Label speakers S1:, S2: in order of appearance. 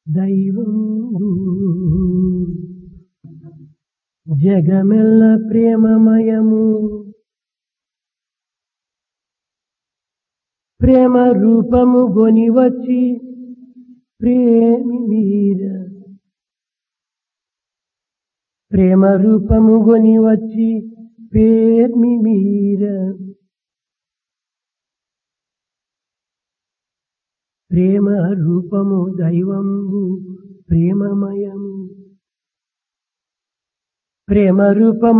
S1: దైవం జగమెల్ల ప్రేమమయము ప్రేమ రూపము గొని వచ్చి ప్రేమి వీర ప్రేమ రూపము గొని వచ్చి పేర్మి మీర ప్రేమ రూపము దైవంబు ప్రేమమయము ప్రేమ రూపము